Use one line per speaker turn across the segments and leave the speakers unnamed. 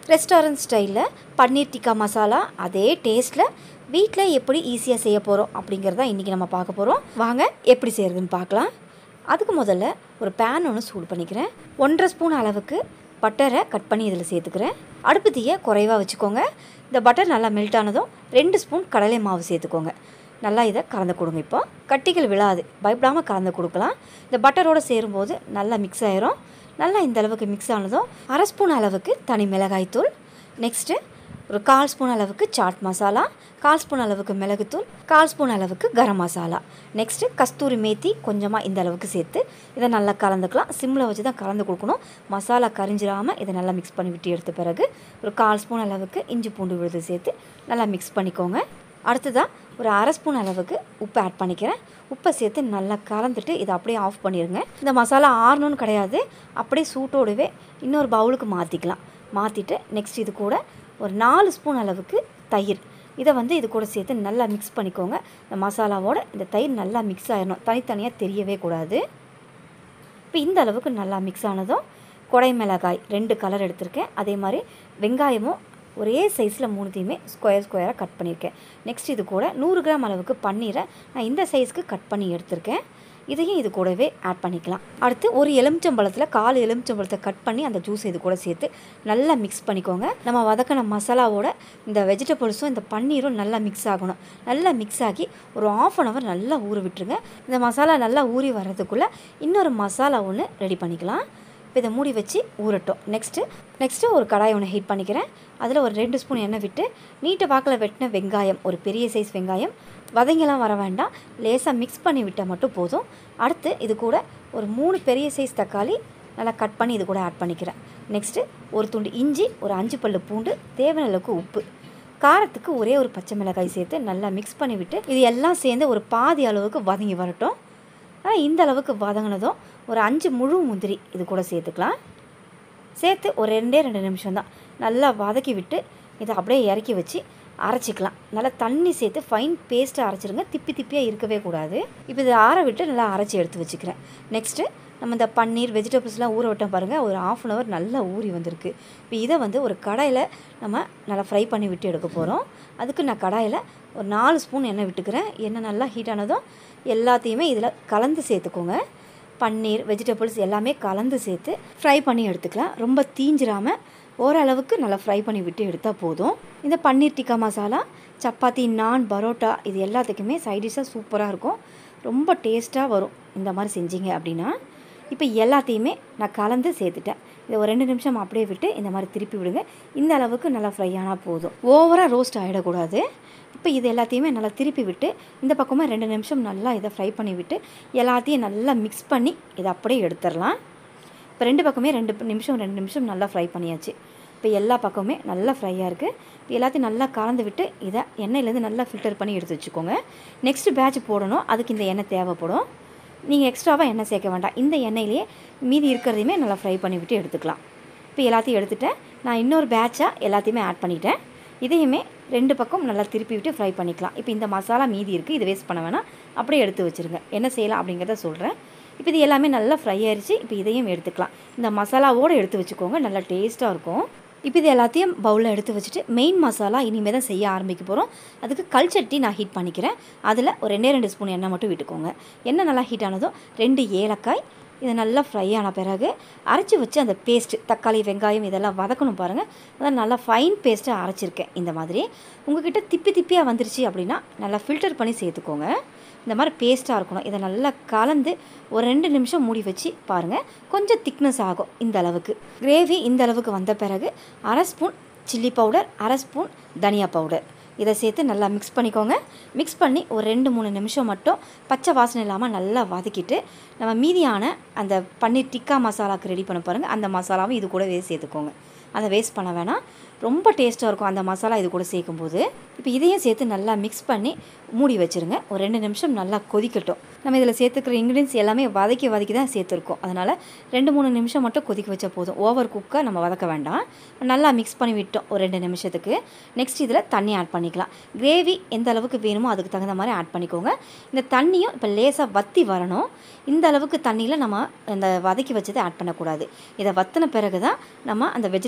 restaurant ஸ்டைலில் பன்னீர் டிக்கா மசாலா அதே டேஸ்ட்டில் வீட்டில் எப்படி ஈஸியாக செய்ய போகிறோம் அப்படிங்கிறத இன்றைக்கி நம்ம பார்க்க போகிறோம் வாங்க எப்படி செய்கிறதுன்னு பார்க்கலாம் அதுக்கு முதல்ல ஒரு பேன் ஒன்று சூடு பண்ணிக்கிறேன் ஒன்றரை ஸ்பூன் அளவுக்கு பட்டரை கட் பண்ணி இதில் சேர்த்துக்கிறேன் அடுப்பு தீயை குறைவாக வச்சுக்கோங்க இந்த பட்டர் நல்லா மெல்ட் ஆனதும் ரெண்டு ஸ்பூன் கடலை மாவு சேர்த்துக்கோங்க நல்லா இதை கலந்து கொடுங்க இப்போ கட்டிகள் விழாது பயப்படாமல் கலந்து கொடுக்கலாம் இந்த பட்டரோடு சேரும்போது நல்லா மிக்ஸ் ஆயிரும் நல்லா இந்த அளவுக்கு மிக்ஸ் ஆனதும் அரை ஸ்பூன் அளவுக்கு தனி மிளகாய்த்தூள் நெக்ஸ்ட்டு ஒரு கால் ஸ்பூன் அளவுக்கு சாட் மசாலா கால் ஸ்பூன் அளவுக்கு மிளகுத்தூள் கால் ஸ்பூன் அளவுக்கு கரம் மசாலா நெக்ஸ்ட்டு கஸ்தூரி மேத்தி கொஞ்சமாக இந்த அளவுக்கு சேர்த்து இதை நல்லா கலந்துக்கலாம் சிம்மில் வச்சு தான் கலந்து கொடுக்கணும் மசாலா கரிஞ்சிடாமல் இதை நல்லா மிக்ஸ் பண்ணி விட்டு எடுத்த பிறகு ஒரு கால் ஸ்பூன் அளவுக்கு இஞ்சி பூண்டு விழுது சேர்த்து நல்லா மிக்ஸ் பண்ணிக்கோங்க அடுத்ததாக ஒரு அரை ஸ்பூன் அளவுக்கு உப்பு ஆட் பண்ணிக்கிறேன் உப்பை சேர்த்து நல்லா கலந்துட்டு இதை அப்படியே ஆஃப் பண்ணிடுங்க இந்த மசாலா ஆறணும்னு கிடையாது அப்படியே சூட்டோடவே இன்னொரு பவுலுக்கு மாற்றிக்கலாம் மாற்றிட்டு நெக்ஸ்ட் இது கூட ஒரு நாலு ஸ்பூன் அளவுக்கு தயிர் இதை வந்து இது கூட சேர்த்து நல்லா மிக்ஸ் பண்ணிக்கோங்க இந்த மசாலாவோட இந்த தயிர் நல்லா மிக்ஸ் ஆயிடணும் தனித்தனியாக தெரியவே கூடாது இப்போ இந்த அளவுக்கு நல்லா மிக்ஸ் ஆனதும் கொடை மிளகாய் ரெண்டு கலர் எடுத்திருக்கேன் அதே மாதிரி வெங்காயமும் ஒரே சைஸில் மூணுத்தையுமே ஸ்கொயர் ஸ்கொயராக கட் பண்ணியிருக்கேன் நெக்ஸ்ட் இது கூட நூறு கிராம் அளவுக்கு பன்னீரை நான் இந்த சைஸ்க்கு கட் பண்ணி எடுத்திருக்கேன் இதையும் இது கூடவே ஆட் பண்ணிக்கலாம் அடுத்து ஒரு எலுமிச்சம்பழத்தில் கால் எலுமிச்சம்பழத்தை கட் பண்ணி அந்த ஜூஸ் இது கூட சேர்த்து நல்லா மிக்ஸ் பண்ணிக்கோங்க நம்ம வதக்கின மசாலாவோட இந்த வெஜிடபிள்ஸும் இந்த பன்னீரும் நல்லா மிக்ஸ் ஆகணும் நல்லா மிக்ஸ் ஆகி ஒரு ஆஃப் அன் ஹவர் நல்லா ஊற விட்டுருங்க இந்த மசாலா நல்லா ஊறி வர்றதுக்குள்ளே இன்னொரு மசாலா ஒன்று ரெடி பண்ணிக்கலாம் இப்போ இதை மூடி வச்சு ஊறட்டும் நெக்ஸ்ட்டு நெக்ஸ்ட்டு ஒரு கடாய் ஒன்று ஹீட் பண்ணிக்கிறேன் அதில் ஒரு ரெண்டு ஸ்பூன் எண்ணெய் விட்டு நீட்டை வாக்கில் வெட்டின வெங்காயம் ஒரு பெரிய சைஸ் வெங்காயம் வதங்கலாம் வர வேண்டாம் லேசாக மிக்ஸ் பண்ணி விட்டால் மட்டும் போதும் அடுத்து இது கூட ஒரு மூணு பெரிய சைஸ் தக்காளி நல்லா கட் பண்ணி இது கூட ஆட் பண்ணிக்கிறேன் நெக்ஸ்ட்டு ஒரு துண்டு இஞ்சி ஒரு அஞ்சு பல்லு பூண்டு தேவையான அளவுக்கு உப்பு காரத்துக்கு ஒரே ஒரு பச்சை மிளகாய் சேர்த்து நல்லா மிக்ஸ் பண்ணி விட்டு இது எல்லாம் சேர்ந்து ஒரு பாதி அளவுக்கு வதங்கி வரட்டும் ஆனால் இந்த அளவுக்கு வதங்கினதும் ஒரு அஞ்சு முழு முந்திரி இது கூட சேர்த்துக்கலாம் சேர்த்து ஒரு ரெண்டே ரெண்டு நிமிஷம் தான் நல்லா வதக்கி விட்டு இதை அப்படியே இறக்கி வச்சு அரைச்சிக்கலாம் நல்லா தண்ணி சேர்த்து ஃபைன் பேஸ்ட்டாக அரைச்சிருங்க திப்பி திப்பியாக இருக்கவே கூடாது இப்போ இதை ஆற விட்டு நல்லா அரைச்சி எடுத்து வச்சுக்கிறேன் நெக்ஸ்ட்டு நம்ம இந்த பன்னீர் வெஜிடபிள்ஸ்லாம் ஊற விட்டோம் பாருங்கள் ஒரு ஆஃப் அன் ஹவர் நல்லா ஊறி வந்திருக்கு இப்போ இதை வந்து ஒரு கடாயில் நம்ம நல்லா ஃப்ரை பண்ணி விட்டு எடுக்க போகிறோம் அதுக்கு நான் கடாயில் ஒரு நாலு ஸ்பூன் எண்ணெய் விட்டுக்கிறேன் எண்ணெய் நல்லா ஹீட் ஆனதும் எல்லாத்தையுமே இதில் கலந்து சேர்த்துக்கோங்க பன்னீர் வெஜிடபிள்ஸ் எல்லாமே கலந்து சேர்த்து ஃப்ரை பண்ணி எடுத்துக்கலாம் ரொம்ப தீஞ்சிராமல் ஓரளவுக்கு நல்லா ஃப்ரை பண்ணி விட்டு எடுத்தால் போதும் இந்த பன்னீர் டிக்கா மசாலா சப்பாத்தி நான் பரோட்டா இது எல்லாத்துக்குமே சைடிஷாக சூப்பராக இருக்கும் ரொம்ப டேஸ்ட்டாக வரும் இந்த மாதிரி செஞ்சீங்க அப்படின்னா இப்போ எல்லாத்தையுமே நான் கலந்து சேர்த்துட்டேன் இதை ஒரு ரெண்டு நிமிஷம் அப்படியே விட்டு இந்த மாதிரி திருப்பி விடுங்க இந்த அளவுக்கு நல்லா ஃப்ரை ஆனால் போதும் ஓவராக ரோஸ்ட் ஆகிடக்கூடாது இப்போ இது எல்லாத்தையுமே நல்லா திருப்பி விட்டு இந்த பக்கமாக ரெண்டு நிமிஷம் நல்லா இதை ஃப்ரை பண்ணி விட்டு எல்லாத்தையும் நல்லா மிக்ஸ் பண்ணி இதை அப்படியே எடுத்துடலாம் இப்போ ரெண்டு பக்கமே ரெண்டு நிமிஷம் ரெண்டு நிமிஷம் நல்லா ஃப்ரை பண்ணியாச்சு இப்போ எல்லா பக்கமுமே நல்லா ஃப்ரையாக இருக்குது இப்போ எல்லாத்தையும் நல்லா கலந்து விட்டு இதை எண்ணெயிலேருந்து நல்லா ஃபில்டர் பண்ணி எடுத்து வச்சுக்கோங்க நெக்ஸ்ட் பேட்ச் போடணும் அதுக்கு இந்த எண்ணெய் தேவைப்படும் நீங்கள் எக்ஸ்ட்ராவாக எண்ணெய் சேர்க்க வேண்டாம் இந்த எண்ணெயிலேயே மீதி இருக்கிறதையுமே நல்லா ஃப்ரை பண்ணி விட்டு எடுத்துக்கலாம் இப்போ எல்லாத்தையும் எடுத்துட்டேன் நான் இன்னொரு பேட்சாக எல்லாத்தையுமே ஆட் பண்ணிட்டேன் இதையுமே ரெண்டு பக்கம் நல்லா திருப்பி விட்டு ஃப்ரை பண்ணிக்கலாம் இப்போ இந்த மசாலா மீதி இருக்குது இது வேஸ்ட் பண்ண வேணாம் அப்படியே எடுத்து வச்சுருங்க என்ன செய்யலாம் அப்படிங்கிறத சொல்கிறேன் இப்போ இது எல்லாமே நல்லா ஃப்ரை ஆயிடுச்சு இப்போ இதையும் எடுத்துக்கலாம் இந்த மசாலாவோடு எடுத்து வச்சுக்கோங்க நல்லா டேஸ்ட்டாக இருக்கும் இப்போ இது எல்லாத்தையும் பவுலில் எடுத்து வச்சுட்டு மெயின் மசாலா இனிமேல் தான் செய்ய ஆரம்பிக்க போகிறோம் அதுக்கு கல் சட்டி நான் ஹீட் பண்ணிக்கிறேன் அதில் ஒரு ரெண்டே ரெண்டு ஸ்பூன் எண்ணெய் மட்டும் விட்டுக்கோங்க எண்ணெய் நல்லா ஹீட் ஆனதும் ரெண்டு ஏலக்காய் இது நல்லா ஃப்ரை ஆன பிறகு அரைச்சி வச்சு அந்த பேஸ்ட்டு தக்காளி வெங்காயம் இதெல்லாம் வதக்கணும் பாருங்கள் அதான் நல்லா ஃபைன் பேஸ்ட்டாக அரைச்சிருக்கேன் இந்த மாதிரி உங்ககிட்ட திப்பி திப்பியாக வந்துருச்சு அப்படின்னா நல்லா ஃபில்டர் பண்ணி சேர்த்துக்கோங்க இந்த மாதிரி பேஸ்ட்டாக இருக்கணும் இதை நல்லா கலந்து ஒரு ரெண்டு நிமிஷம் மூடி வச்சு பாருங்கள் கொஞ்சம் திக்னஸ் ஆகும் இந்த அளவுக்கு கிரேவி இந்த அளவுக்கு வந்த பிறகு அரை ஸ்பூன் சில்லி பவுடர் அரை ஸ்பூன் தனியா பவுடர் இதை சேர்த்து நல்லா மிக்ஸ் பண்ணிக்கோங்க மிக்ஸ் பண்ணி ஒரு ரெண்டு மூணு நிமிஷம் மட்டும் பச்சை வாசனை இல்லாமல் நல்லா வதக்கிட்டு நம்ம மீதியான அந்த பன்னீர் டிக்கா மசாலாவுக்கு ரெடி பண்ண பாருங்கள் அந்த மசாலாவும் இது கூடவே சேர்த்துக்கோங்க அதை வேஸ்ட் பண்ண வேணாம் ரொம்ப டேஸ்ட்டாக இருக்கும் அந்த மசாலா இது கூட சேர்க்கும்போது இப்போ இதையும் சேர்த்து நல்லா மிக்ஸ் பண்ணி மூடி வச்சுருங்க ஒரு ரெண்டு நிமிஷம் நல்லா கொதிக்கட்டும் நம்ம இதில் சேர்த்துக்கிற இன்க்ரீடியன்ஸ் எல்லாமே வதக்கி வதக்கி தான் சேர்த்துருக்கோம் அதனால் ரெண்டு மூணு நிமிஷம் மட்டும் கொதிக்க வச்சா போதும் ஓவர் குக்கை நம்ம வதக்க வேண்டாம் நல்லா மிக்ஸ் பண்ணி விட்டோம் ஒரு ரெண்டு நிமிஷத்துக்கு நெக்ஸ்ட் இதில் தண்ணி ஆட் பண்ணிக்கலாம் கிரேவி எந்த அளவுக்கு வேணுமோ அதுக்கு தகுந்த மாதிரி ஆட் பண்ணிக்கோங்க இந்த தண்ணியும் இப்போ லேசாக வத்தி வரணும் இந்த அளவுக்கு தண்ணியில் நம்ம இந்த வதக்கி வச்சதை ஆட் பண்ணக்கூடாது இதை வத்தின பிறகு தான் நம்ம அந்த வெஜிடபிள்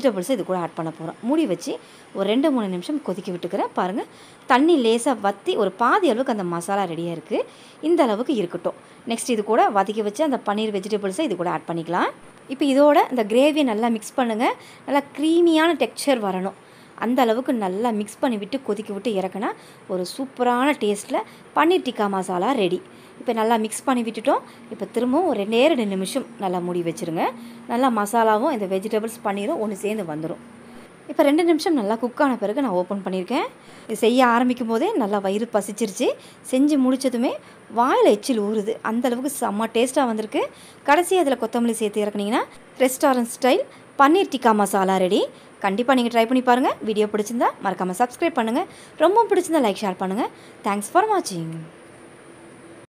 வெஜிடபிள்ஸை இது கூட ஆட் பண்ண போகிறோம் மூடி வச்சு ஒரு ரெண்டு மூணு நிமிஷம் கொதிக்க விட்டுக்கிறேன் பாருங்கள் தண்ணி லேசாக வற்றி ஒரு பாதி அளவுக்கு அந்த மசாலா ரெடியாக இருக்குது இந்த அளவுக்கு இருக்கட்டும் நெக்ஸ்ட் இது கூட வதக்கி வச்சு அந்த பன்னீர் வெஜிடபிள்ஸை இது கூட ஆட் பண்ணிக்கலாம் இப்போ இதோட இந்த கிரேவியை நல்லா மிக்ஸ் பண்ணுங்கள் நல்லா க்ரீமியான டெக்ஸ்சர் வரணும் அந்த அளவுக்கு நல்லா மிக்ஸ் பண்ணி விட்டு கொதிக்க விட்டு இறக்குனா ஒரு சூப்பரான டேஸ்ட்டில் பன்னீர் டிக்கா மசாலா ரெடி இப்போ நல்லா மிக்ஸ் பண்ணி விட்டுட்டோம் இப்போ திரும்பவும் ஒரு ரெண்டே ரெண்டு நிமிஷம் நல்லா மூடி வச்சுருங்க நல்லா மசாலாவும் இந்த வெஜிடபிள்ஸ் பன்னீரும் ஒன்று சேர்ந்து வந்துடும் இப்போ ரெண்டு நிமிஷம் நல்லா குக் ஆன பிறகு நான் ஓப்பன் பண்ணியிருக்கேன் இது செய்ய ஆரம்பிக்கும் போதே நல்லா வயிறு பசிச்சிருச்சு செஞ்சு முடிச்சதுமே வாயில் எச்சில் ஊறுது அந்த அளவுக்கு செம்ம டேஸ்ட்டாக வந்திருக்கு கடைசி அதில் கொத்தமல்லி சேர்த்து இறக்குனீங்கன்னா restaurant style paneer tikka masala ready கண்டிப்பாக நீங்கள் ட்ரை பண்ணி பாருங்கள் வீடியோ பிடிச்சிருந்தா மறக்காமல் சப்ஸ்கிரைப் பண்ணுங்கள் ரொம்ப பிடிச்சிருந்தா லைக் ஷேர் பண்ணுங்கள் தேங்க்ஸ் ஃபார் வாட்சிங்